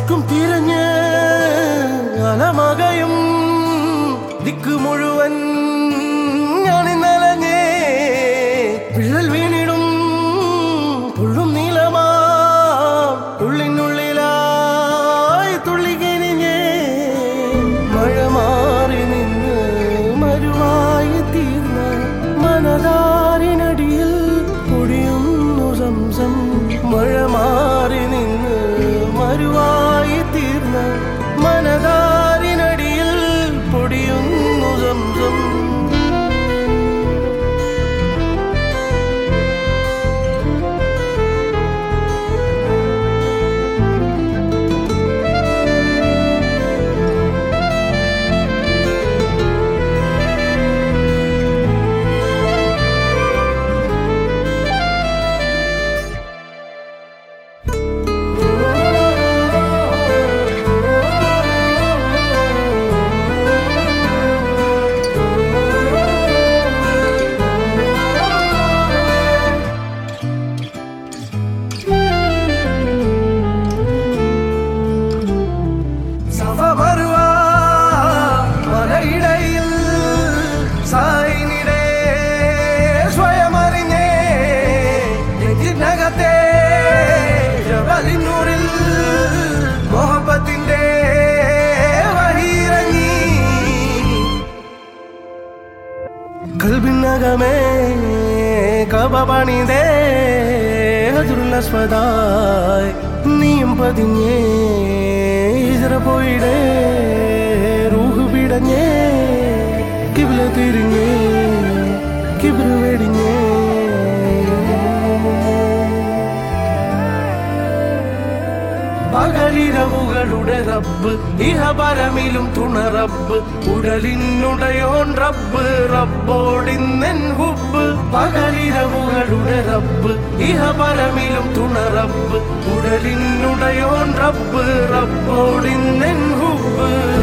ദിക്കും തിരഞ്ഞ് അലമകയും ദിക്ക് മുഴുവൻ ഞാനിന്നലഞ്ഞേ വിള്ളൽ വീണിടും പുള്ളും നീലമാ ഉള്ളിനുള്ളിലായി തുള്ളിക്കിരിഞ്ഞേ മഴ മാറി നിന്ന് മരുവായി തീർന്ന മനതാരിനടിയിൽ പൊടിയുന്നു സംസം മഴ മാറി നിന്ന് മരുവായി തീർന്ന മനതാരിനടിയിൽ പൊടിയുന്നു സംസം സഫമറുവ മലയിടയിൽ സായിനിടെ സ്വയമറിഞ്ഞേ നെഞ്ചിനകത്തെ ജബലിനൂറിൽ മോഹബത്തിന്റെ വഴിയിറങ്ങി കൽബിനകമേ കബ പണിതേ ഹജുറുല്ലസ്വദായ് നീയും പതിഞ്ഞേ ഇതറ പോയിടേ റൂഹ് പിടഞ്ഞേ കിബില തിരിഞ്ഞേ കിബിറ് വെടിഞ്ഞേ പകലിരവുകളുടെ റബ്ബ് ഇഹപരമിലും തുണ റബ്ബ് ഉടലിനുടയോൻ റബ്ബ് റബ്ബോടിന്നെൻ ഹുബ് പകലിരവുകളുടെ റബ്ബ് ഇഹപരമിലും തുണ റബ്ബ് ഉടലിനുടയോൻ റബ്ബ് റബ്ബോടിന്നെൻ ഹുബ്